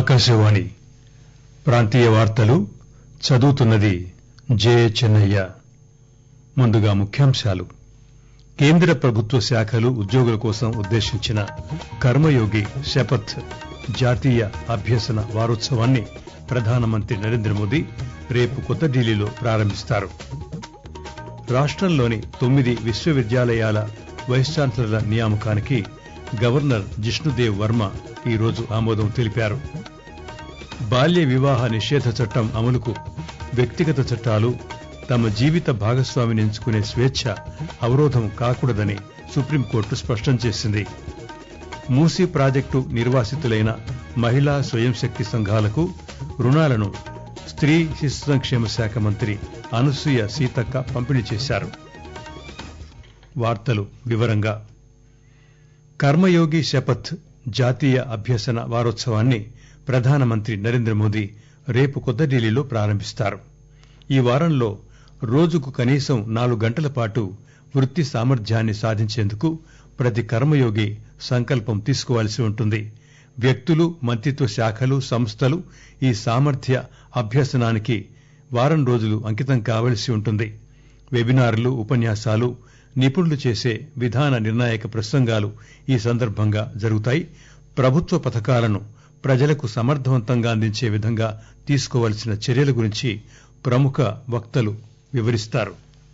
ఆకాశవాణి ప్రాంతీయ వార్తలు చదువుతున్నది జే చెన్నయ్య ముందుగా ముఖ్యాంశాలు కేంద్ర ప్రభుత్వ శాఖలు ఉద్యోగుల కోసం ఉద్దేశించిన కర్మయోగి శపథ్ జాతీయ అభ్యసన వారోత్సవాన్ని ప్రధానమంత్రి నరేంద్ర మోదీ రేపు కొత్త ఢిల్లీలో ప్రారంభిస్తారు రాష్టంలోని తొమ్మిది విశ్వవిద్యాలయాల వైస్ ఛాన్సలర్ల నియామకానికి గవర్నర్ జిష్ణుదేవ్ వర్మ ఈరోజు ఆమోదం తెలిపారు బాల్య వివాహ నిషేధ చట్టం అమలుకు వ్యక్తిగత చట్టాలు తమ జీవిత భాగస్వామిని ఎంచుకునే స్వేచ్ఛ అవరోధం కాకూడదని సుప్రీంకోర్టు స్పష్టం చేసింది మూసీ ప్రాజెక్టు నిర్వాసితులైన మహిళా స్వయం శక్తి సంఘాలకు రుణాలను స్త్రీ శిశు సంక్షేమ శాఖ మంత్రి అనసూయ సీతక్క పంపిణీ చేశారు వార్తలు వివరంగా కర్మయోగి శపథ్ జాతీయ అభ్యసన వారోత్సవాన్ని ప్రధానమంత్రి నరేంద్ర మోదీ రేపు కొత్త ఢిల్లీలో ప్రారంభిస్తారు ఈ వారంలో రోజుకు కనీసం నాలుగు గంటల పాటు వృత్తి సామర్థ్యాన్ని సాధించేందుకు ప్రతి కర్మయోగి సంకల్పం తీసుకోవాల్సి ఉంటుంది వ్యక్తులు మంత్రిత్వ శాఖలు సంస్థలు ఈ సామర్థ్య అభ్యసనానికి వారం రోజులు అంకితం కావలసి ఉంటుంది వెబినార్లు ఉపన్యాసాలు నిపుణులు చేసే విధాన నిర్ణాయక ప్రసంగాలు ఈ సందర్భంగా జరుగుతాయి ప్రభుత్వ పథకాలను ప్రజలకు సమర్థవంతంగా అందించే విధంగా తీసుకోవాల్సిన చర్యల గురించి ప్రముఖ వక్తలు వివరిస్తారు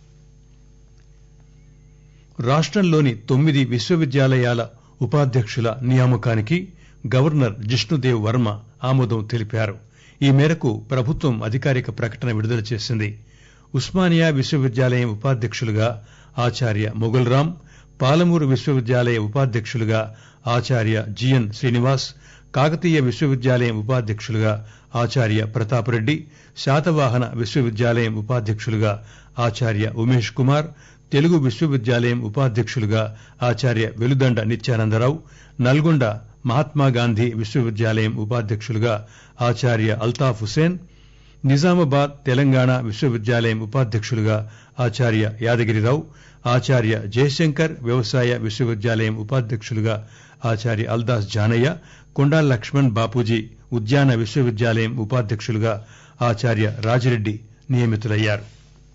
రాష్టంలోని తొమ్మిది విశ్వవిద్యాలయాల ఉపాధ్యక్షుల నియామకానికి గవర్నర్ జిష్ణుదేవ్ వర్మ ఆమోదం తెలిపారు ఈ మేరకు ప్రభుత్వం అధికారిక ప్రకటన విడుదల చేసింది ఉస్మానియా విశ్వవిద్యాలయం ఉపాధ్యక్షులుగా ఆచార్య మొగుల్రాం పాలమూరు విశ్వవిద్యాలయ ఉపాధ్యక్షులుగా ఆచార్య జిఎన్ శ్రీనివాస్ కాకతీయ విశ్వవిద్యాలయం ఉపాధ్యక్షులుగా ఆచార్య ప్రతాపరెడ్డి శాతవాహన విశ్వవిద్యాలయం ఉపాధ్యక్షులుగా ఆచార్య ఉమేష్ కుమార్ తెలుగు విశ్వవిద్యాలయం ఉపాధ్యక్షులుగా ఆచార్య వెలుదండ నిత్యానందరావు నల్గొండ మహాత్మాగాంధీ విశ్వవిద్యాలయం ఉపాధ్యక్షులుగా ఆచార్య అల్తాఫ్ హుసేన్ నిజామాబాద్ తెలంగాణ విశ్వవిద్యాలయం ఉపాధ్యక్షులుగా ఆచార్య యాదగిరిరావు ఆచార్య జయశంకర్ వ్యవసాయ విశ్వవిద్యాలయం ఉపాధ్యక్షులుగా ఆచార్య అల్దాస్ జానయ్య కొండా లక్ష్మణ్ బాపూజీ ఉద్యాన విశ్వవిద్యాలయం ఉపాధ్యక్షులుగా ఆచార్య రాజిరెడ్డి నియమితులయ్యారు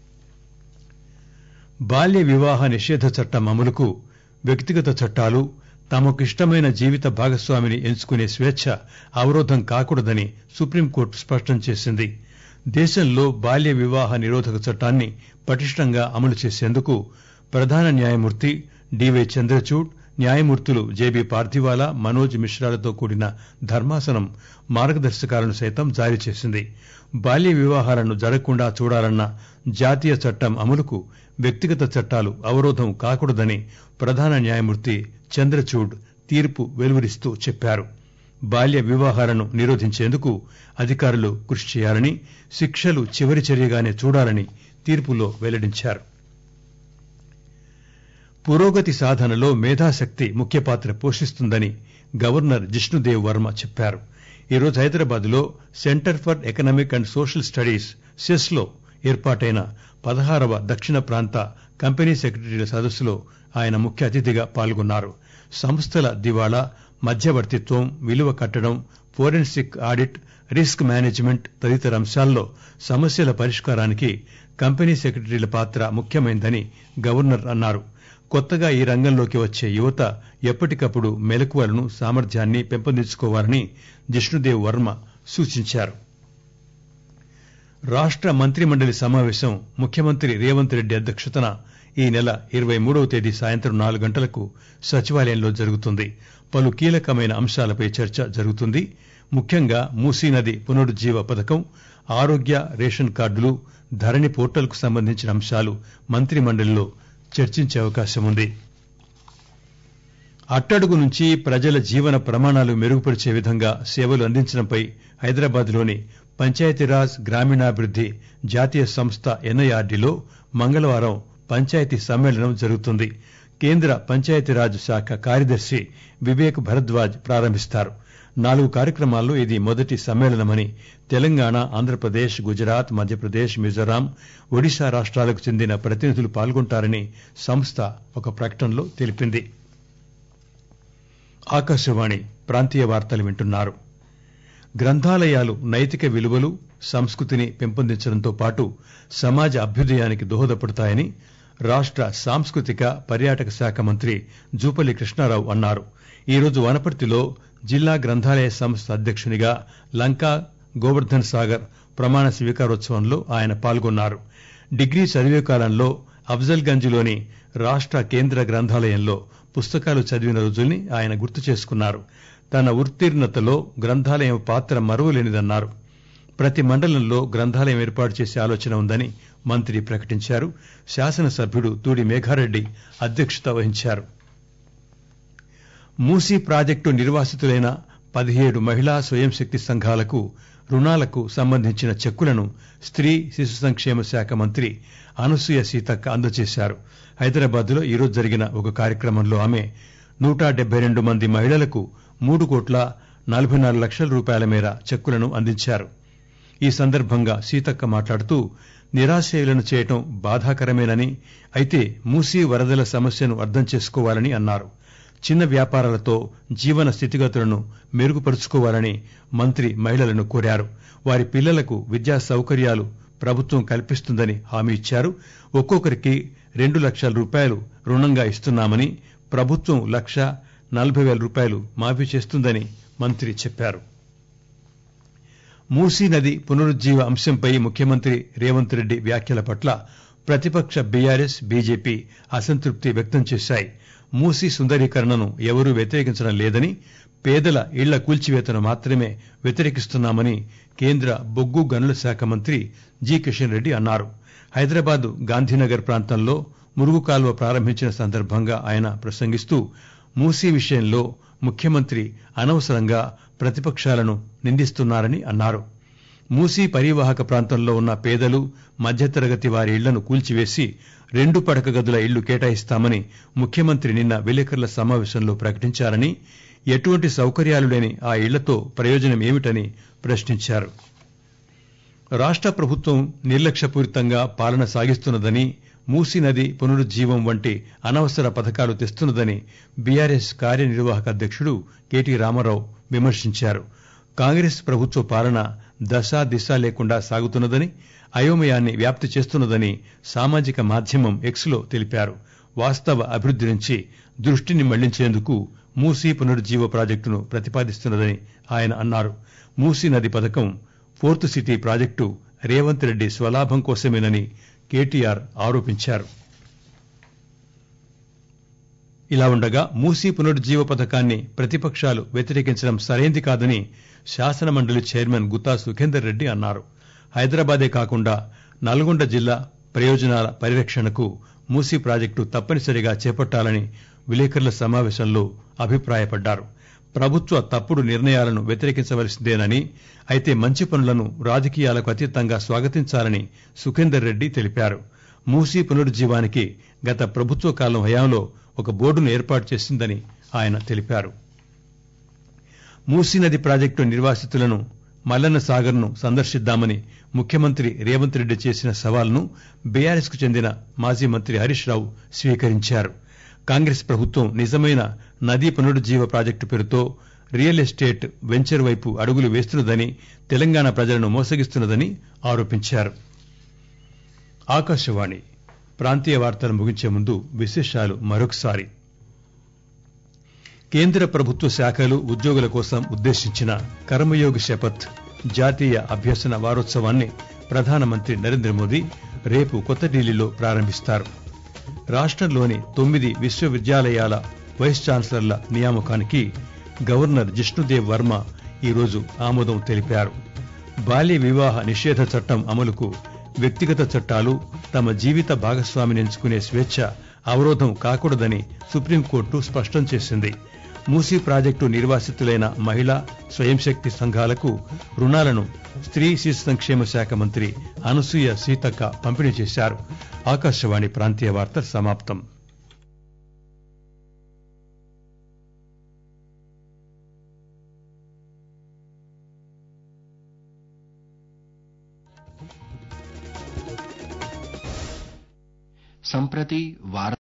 బాల్య వివాహ నిషేధ చట్టం అమలుకు వ్యక్తిగత చట్టాలు తమకిష్టమైన జీవిత భాగస్వామిని ఎంచుకునే స్వేచ్ఛ అవరోధం కాకూడదని సుప్రీంకోర్టు స్పష్టం చేసింది దేశంలో బాల్య వివాహ నిరోధక చట్టాన్ని పటిష్టంగా అమలు చేసేందుకు ప్రధాన న్యాయమూర్తి డివై చంద్రచూడ్ న్యాయమూర్తులు జేబీ పార్థివాలా మనోజ్ మిశ్రాలతో కూడిన ధర్మాసనం మార్గదర్శకాలను సైతం జారీ చేసింది బాల్య వివాహాలను జరగకుండా చూడాలన్న జాతీయ చట్టం అమలుకు వ్యక్తిగత చట్టాలు అవరోధం కాకూడదని ప్రధాన న్యాయమూర్తి చంద్రచూడ్ తీర్పు వెలువరిస్తూ చెప్పారు బాల్య వివాహాలను నిరోధించేందుకు అధికారులు కృషి చేయాలని శిక్షలు చివరి చర్యగానే చూడాలని తీర్పులో వెల్లడించారు పురోగతి సాధనలో మేధాశక్తి ముఖ్య పాత్ర పోషిస్తుందని గవర్నర్ జిష్ణుదేవ్ వర్మ చెప్పారు ఈరోజు హైదరాబాద్ లో centre for economic and social studies CESS లో ఏర్పాటైన పదహారవ దక్షిణ ప్రాంత కంపెనీ సెక్రటరీల సదస్సులో ఆయన ముఖ్య అతిథిగా పాల్గొన్నారు సంస్థల దివాళా మధ్యవర్తిత్వం విలువ కట్టడం ఫోరెన్సిక్ ఆడిట్ రిస్క్ మేనేజ్మెంట్ తదితర అంశాల్లో సమస్యల పరిష్కారానికి కంపెనీ సెక్రటరీల పాత్ర ముఖ్యమైందని గవర్నర్ అన్నారు కొత్తగా ఈ రంగంలోకి వచ్చే యువత ఎప్పటికప్పుడు మెలకువలను సామర్థ్యాన్ని పెంపొందించుకోవాలని జిష్ణుదేవ్ వర్మ సూచించారు రాష్ట మంత్రిమండలి సమావేశం ముఖ్యమంత్రి రేవంత్ రెడ్డి అధ్యక్షతన ఈ నెల ఇరవై మూడవ తేదీ సాయంత్రం నాలుగు గంటలకు సచివాలయంలో జరుగుతుంది పలు కీలకమైన అంశాలపై చర్చ జరుగుతుంది ముఖ్యంగా మూసీనది పునరుజ్జీవ పథకం ఆరోగ్య రేషన్ కార్డులు ధరణి పోర్టల్ కు సంబంధించిన అంశాలు మంత్రిమండలిలో చర్చించే అవకాశం ఉంది అట్టడుగు నుంచి ప్రజల జీవన ప్రమాణాలు మెరుగుపరిచే విధంగా సేవలు అందించడంపై హైదరాబాద్ లోని పంచాయతీరాజ్ గ్రామీణాభివృద్ది జాతీయ సంస్థ ఎన్ఐఆర్డీలో మంగళవారం పంచాయతీ సమ్మేళనం జరుగుతుంది కేంద్ర పంచాయతీరాజ్ శాఖ కార్యదర్శి వివేక్ భరద్వాజ్ ప్రారంభిస్తారు నాలుగు కార్యక్రమాల్లో ఇది మొదటి సమ్మేళనమని తెలంగాణ ఆంధ్రప్రదేశ్ గుజరాత్ మధ్యప్రదేశ్ మిజోరాం ఒడిశా రాష్టాలకు చెందిన ప్రతినిధులు పాల్గొంటారని సంస్థ ఒక ప్రకటనలో తెలిపింది ఆకాశవాణి ప్రాంతీయ వార్తలు వింటున్నారు గ్రంథాలయాలు నైతిక విలువలు సంస్కృతిని పెంపొందించడంతో పాటు సమాజ అభ్యుదయానికి దోహదపడతాయని రాష్ట సాంస్కృతిక పర్యాటక శాఖ మంత్రి జూపల్లి కృష్ణారావు అన్నారు ఈరోజు వనపర్తిలో జిల్లా గ్రంథాలయ సంస్థ అధ్యక్షునిగా లంకా గోవర్ధన్ సాగర్ ప్రమాణ స్వీకారోత్సవంలో ఆయన పాల్గొన్నారు డిగ్రీ చదివే కాలంలో అఫ్జల్ గంజ్లోని రాష్ట కేంద్ర గ్రంథాలయంలో పుస్తకాలు చదివిన రోజుల్ని ఆయన గుర్తు చేసుకున్నారు తన ఉత్తీర్ణతలో గ్రంథాలయం పాత్ర మరువలేనిదన్నారు ప్రతి మండలంలో గ్రంథాలయం ఏర్పాటు చేసే ఆలోచన ఉందని మంత్రి ప్రకటించారు శాసనసభ్యుడు తూడి మేఘారెడ్డి అధ్యక్షత వహించారు మూసీ ప్రాజెక్టు నిర్వాసితులైన పదిహేడు మహిళా స్వయం శక్తి సంఘాలకు రుణాలకు సంబంధించిన చెక్కులను స్త్రీ శిశు సంక్షేమ శాఖ మంత్రి అనసూయ సీతక్క అందజేశారు హైదరాబాద్ లో ఈరోజు జరిగిన ఒక కార్యక్రమంలో ఆమె నూట డెబ్బై రెండు మంది మహిళలకు మూడు కోట్ల నలభై నాలుగు లక్షల రూపాయల మేర చెక్కులను అందించారు ఈ సందర్భంగా సీతక్క మాట్లాడుతూ నిరాశ్రయులను చేయటం బాధాకరమేనని అయితే మూసీ వరదల సమస్యను అర్థం చేసుకోవాలని అన్నారు చిన్న వ్యాపారాలతో జీవన స్థితిగతులను మెరుగుపరుచుకోవాలని మంత్రి మహిళలను కోరారు వారి పిల్లలకు విద్యా సౌకర్యాలు ప్రభుత్వం కల్పిస్తుందని హామీ ఇచ్చారు ఒక్కొక్కరికి రెండు లక్షల రూపాయలు రుణంగా ఇస్తున్నామని ప్రభుత్వం లక్ష నలభై వేల రూపాయలు మాఫీ చేస్తుందని మంత్రి చెప్పారు మూసీ నది పునరుజ్జీవ అంశంపై ముఖ్యమంత్రి రేవంత్ రెడ్డి వ్యాఖ్యల పట్ల ప్రతిపక్ష బీఆర్ఎస్ బీజేపీ అసంతృప్తి వ్యక్తం చేశాయి మూసీ సుందరీకరణను ఎవరూ వ్యతిరేకించడం లేదని పేదల ఇళ్ల కూల్చివేతను మాత్రమే వ్యతిరేకిస్తున్నామని కేంద్ర బొగ్గు గనుల శాఖ మంత్రి జి కిషన్ రెడ్డి అన్నారు హైదరాబాద్ గాంధీనగర్ ప్రాంతంలో మురుగు కాల్వ ప్రారంభించిన సందర్భంగా ఆయన ప్రసంగిస్తూ మూసీ విషయంలో ముఖ్యమంత్రి అనవసరంగా ప్రతిపక్షాలను నిందిస్తున్నారని అన్నారు మూసీ పరివాహక ప్రాంతంలో ఉన్న పేదలు మధ్యతరగతి వారి ఇళ్లను కూల్చివేసి రెండు పడక గదుల ఇళ్లు కేటాయిస్తామని ముఖ్యమంత్రి నిన్న విలేకరుల సమావేశంలో ప్రకటించారని ఎటువంటి సౌకర్యాలు లేని ఆ ఇళ్లతో ప్రయోజనం ఏమిటని ప్రశ్నించారు రాష్ట ప్రభుత్వం నిర్లక్ష్యపూరితంగా పాలన సాగిస్తున్నదని మూసీ నది పునరుజ్జీవం వంటి అనవసర పథకాలు తెస్తున్నదని బీఆర్ఎస్ కార్యనిర్వాహక అధ్యక్షుడు కెటి రామారావు విమర్శించారు కాంగ్రెస్ ప్రభుత్వ పాలన దశ దిశ లేకుండా సాగుతున్నదని అయోమయాన్ని వ్యాప్తి చేస్తున్నదని సామాజిక మాధ్యమం ఎక్స్ లో తెలిపారు వాస్తవ అభివృద్ది నుంచి దృష్టిని మళ్లించేందుకు మూసీ పునరుజ్జీవ ప్రాజెక్టును ప్రతిపాదిస్తున్నదని ఆయన అన్నారు మూసీ నది పథకం fourth city project Revanth Reddy స్వలాభం కోసమేనని కేటీఆర్ ఆరోపించారు ఇలా ఉండగా మూసీ పునరుజ్జీవ పథకాన్ని ప్రతిపక్షాలు వ్యతిరేకించడం సరైంది కాదని శాసనమండలి చైర్మన్ గుత్తా సుఖేందర్ రెడ్డి అన్నారు హైదరాబాదే కాకుండా నల్గొండ జిల్లా ప్రయోజనాల పరిరక్షణకు మూసీ ప్రాజెక్టు తప్పనిసరిగా చేపట్టాలని విలేకరుల సమావేశంలో అభిప్రాయపడ్డారు ప్రభుత్వ తప్పుడు నిర్ణయాలను వ్యతిరేకించవలసిందేనని అయితే మంచి పనులను రాజకీయాలకు అతీతంగా స్వాగతించాలని సుఖేందర్ రెడ్డి తెలిపారు మూసీ పునరుజ్జీవానికి గత ప్రభుత్వ కాలం హయాంలో ఒక బోర్డును ఏర్పాటు చేసిందని ఆయన తెలిపారు మూసీ నది ప్రాజెక్టు నిర్వాసితులను మల్లన్న సాగర్ ను సందర్శిద్దామని ముఖ్యమంత్రి రేవంత్ రెడ్డి చేసిన సవాల్ను బీఆర్ఎస్ కు చెందిన మాజీ మంత్రి హరీష్ రావు స్వీకరించారు కాంగ్రెస్ ప్రభుత్వం నిజమైన నదీ పునరుజ్జీవ ప్రాజెక్టు పేరుతో రియల్ ఎస్టేట్ వెంచర్ వైపు అడుగులు వేస్తున్నదని తెలంగాణ ప్రజలను మోసగిస్తున్నదని ఆరోపించారు ఆకాశవాణి ప్రాంతీయ వార్తలు ముగించే ముందు విశేషాలు మరొకసారి కేంద్ర ప్రభుత్వ శాఖలు ఉద్యోగుల కోసం ఉద్దేశించిన కర్మయోగి శపథ్ జాతీయ అభ్యసన వారోత్సవాన్ని ప్రధానమంత్రి నరేంద్ర మోదీ రేపు కొత్త ఢిల్లీలో ప్రారంభిస్తారు రాష్టంలోని తొమ్మిది విశ్వవిద్యాలయాల వైస్ ఛాన్సలర్ల నియామకానికి గవర్నర్ జిష్ణుదేవ్ వర్మ ఈరోజు ఆమోదం తెలిపారు బాల్య వివాహ నిషేధ చట్టం అమలుకు వ్యక్తిగత చట్టాలు తమ జీవిత భాగస్వామిని ఎంచుకునే స్వేచ్ఛ అవరోధం కాకూడదని సుప్రీంకోర్టు స్పష్టం చేసింది మూసీ ప్రాజెక్టు నిర్వాసితులైన మహిళా స్వయం శక్తి సంఘాలకు రుణాలను స్త్రీ శిశు సంక్షేమ శాఖ మంత్రి అనసూయ సీతక్క పంపిణీ చేశారు ఆకాశవాణి ప్రాంతీయ వార్తలు సమాప్తం सम्प्रति वार्ता